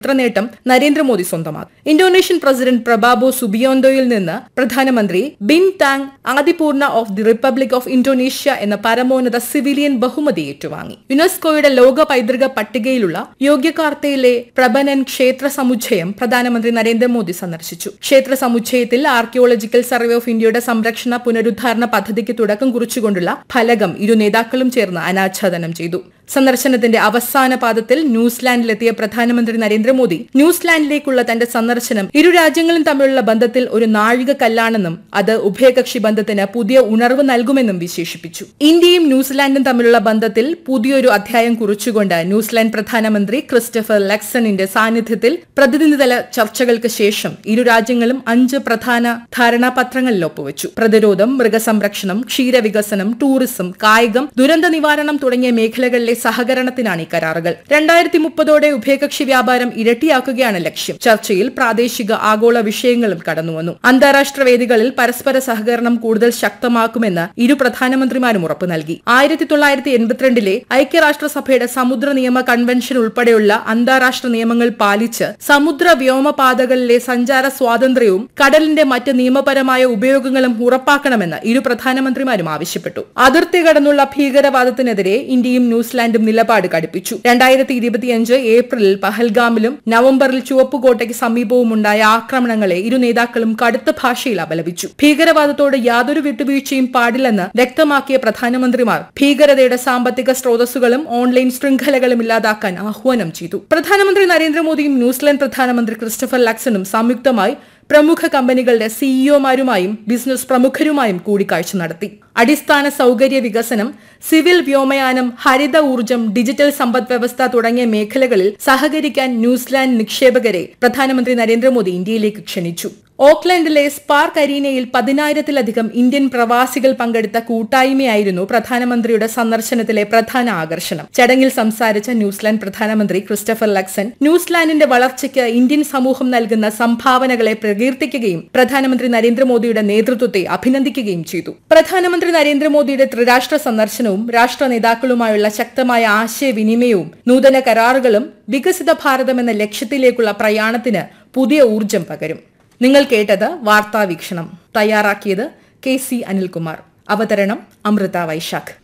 ചരിത്ര നേട്ടം നരേന്ദ്രമോദി സ്വന്തമാക്കി ഇന്തോനേഷ്യൻ പ്രസിഡന്റ് പ്രബാബോ സുബിയോന്തോയിൽ നിന്ന് പ്രധാനമന്ത്രി Bintang Adipurna of the Republic of Indonesia എന്ന പരമോന്നത സിവിലിയൻ ബഹുമതി ഏറ്റുവാങ്ങി യുനെസ്കോയുടെ ലോക പൈതൃക പട്ടികയിലുള്ള യോഗ്യകാർത്തയിലെ പ്രബനൻ ക്ഷേത്ര സമുച്ചയം പ്രധാനമന്ത്രി നരേന്ദ്രമോദി സന്ദർശിച്ചു ക്ഷേത്ര സമുച്ചയത്തിൽ ആർക്കിയോളജിക്കൽ സർവേ ഓഫ് ഇന്ത്യയുടെ സംരക്ഷണ പുനരുദ്ധാരണ പദ്ധതിക്ക് തുടക്കം കുറിച്ചുകൊണ്ടുള്ള ഫലകം ഇരു നേതാക്കളും ചേർന്ന് അനാച്ഛാദനം ചെയ്തു സന്ദർശനത്തിന്റെ അവസാന പാദത്തിൽ ന്യൂസിലാൻഡിലെത്തിയ പ്രധാനമന്ത്രി നരേന്ദ്രമോദി ന്യൂസിലാൻഡിലേക്കുള്ള തന്റെ സന്ദർശനം ഇരു രാജ്യങ്ങളും തമ്മിലുള്ള ബന്ധത്തിൽ ഒരു നാഴിക കല്ലാണെന്നും അത് ഉഭയകക്ഷി ബന്ധത്തിന് പുതിയ ഉണർവ് നൽകുമെന്നും വിശേഷിപ്പിച്ചു ഇന്ത്യയും ന്യൂസിലാൻഡും തമ്മിലുള്ള ബന്ധത്തിൽ പുതിയൊരു അധ്യായം കുറിച്ചുകൊണ്ട് ന്യൂസിലാൻഡ് പ്രധാനമന്ത്രി ക്രിസ്റ്റഫർ ലെക്സണിന്റെ സാന്നിധ്യത്തിൽ പ്രതിനിധിതല ചർച്ചകൾക്ക് ശേഷം ഇരു രാജ്യങ്ങളും അഞ്ച് പ്രധാന ധാരണാപത്രങ്ങളിൽ ഒപ്പുവച്ചു പ്രതിരോധം മൃഗസംരക്ഷണം ക്ഷീരവികസനം ടൂറിസം കായികം ദുരന്ത നിവാരണം തുടങ്ങിയ മേഖലകളിലെ സഹകരണത്തിനാണ് ഈ കരാറുകൾ രണ്ടായിരത്തി മുപ്പതോടെ ഉഭയകക്ഷി വ്യാപാരം ഇരട്ടിയാക്കുകയാണ് ലക്ഷ്യം ചർച്ചയിൽ പ്രാദേശിക ആഗോള വിഷയങ്ങളും കടന്നുവന്നു അന്താരാഷ്ട്ര വേദികളിൽ പരസ്പര സഹകരണം കൂടുതൽ ശക്തമാക്കുമെന്ന് ഇരു പ്രധാനമന്ത്രിമാരും ഉറപ്പു നൽകി ആയിരത്തി തൊള്ളായിരത്തി എൺപത്തിരണ്ടിലെ ഐക്യരാഷ്ട്രസഭയുടെ സമുദ്ര നിയമ കൺവെൻഷൻ ഉൾപ്പെടെയുള്ള അന്താരാഷ്ട്ര നിയമങ്ങൾ പാലിച്ച് സമുദ്ര വ്യോമപാതകളിലെ സഞ്ചാര സ്വാതന്ത്ര്യവും കടലിന്റെ മറ്റ് നിയമപരമായ ഉപയോഗങ്ങളും ഉറപ്പാക്കണമെന്ന് ഇരു പ്രധാനമന്ത്രിമാരും ആവശ്യപ്പെട്ടു അതിർത്തി കടന്നുള്ള ഭീകരവാദത്തിനെതിരെ ഇന്ത്യയും ന്യൂസിലാൻഡും നിലപാട് കടുപ്പിച്ചു രണ്ടായിരത്തി ഇരുപത്തിയഞ്ച് ഏപ്രിലിൽ പഹൽഗാമിലും നവംബറിൽ ചുവപ്പുകോട്ടയ്ക്ക് സമീപവും ഉണ്ടായ ആക്രമണങ്ങളെ ഇരു നേതാക്കളും കടുത്ത ഭാഷയിൽ അപലപിച്ചു ഭീകരവാദത്തോട് യാതൊരു വിട്ടുവീഴ്ചയും പാടില്ലെന്ന് വ്യക്തമാക്കിയ പ്രധാനമന്ത്രിമാർ ഭീകരതയുടെ സാമ്പത്തിക സ്രോതസ്സുകളും ഓൺലൈൻ ശൃംഖലകളും ഇല്ലാതാക്കാൻ ആഹ്വാനം ചെയ്തു പ്രധാനമന്ത്രി നരേന്ദ്രമോദിയും ന്യൂസിലാൻഡ് പ്രധാനമന്ത്രി ക്രിസ്റ്റഫർ ലക്സണും സംയുക്തമായി പ്രമുഖ കമ്പനികളുടെ സിഇഒമാരുമായും ബിസിനസ് പ്രമുഖരുമായും കൂടിക്കാഴ്ച നടത്തി അടിസ്ഥാന സൗകര്യ വികസനം സിവിൽ വ്യോമയാനം ഹരിത ഊർജ്ജം ഡിജിറ്റൽ സമ്പദ് വ്യവസ്ഥ തുടങ്ങിയ മേഖലകളിൽ സഹകരിക്കാൻ ന്യൂസിലാൻഡ് നിക്ഷേപകരെ പ്രധാനമന്ത്രി നരേന്ദ്രമോദി ഇന്ത്യയിലേക്ക് ക്ഷണിച്ചു ഓക്ലൻഡിലെ സ്പാർക്ക് അരീനയിൽ പതിനായിരത്തിലധികം ഇന്ത്യൻ പ്രവാസികൾ പങ്കെടുത്ത കൂട്ടായ്മയായിരുന്നു പ്രധാനമന്ത്രിയുടെ സന്ദർശനത്തിലെ പ്രധാന ആകർഷണം ചടങ്ങിൽ സംസാരിച്ച ന്യൂസിലാൻഡ് പ്രധാനമന്ത്രി ക്രിസ്റ്റഫർ ലക്സൺ ന്യൂസിലാൻഡിന്റെ വളർച്ചയ്ക്ക് ഇന്ത്യൻ സമൂഹം നൽകുന്ന സംഭാവനകളെ പ്രകീർത്തിക്കുകയും പ്രധാനമന്ത്രി നരേന്ദ്രമോദിയുടെ നേതൃത്വത്തെ അഭിനന്ദിക്കുകയും ചെയ്തു പ്രധാനമന്ത്രി നരേന്ദ്രമോദിയുടെ ത്രിരാഷ്ട്ര സന്ദർശനവും രാഷ്ട്ര നേതാക്കളുമായുള്ള ശക്തമായ ആശയവിനിമയവും നൂതന കരാറുകളും വികസിത ഭാരതം എന്ന ലക്ഷ്യത്തിലേക്കുള്ള പ്രയാണത്തിന് പുതിയ ഊർജം പകരും നിങ്ങൾ കേട്ടത് വാർത്താ വീക്ഷണം തയ്യാറാക്കിയത് കെ സി അനിൽകുമാർ അവതരണം അമൃത വൈശാഖ്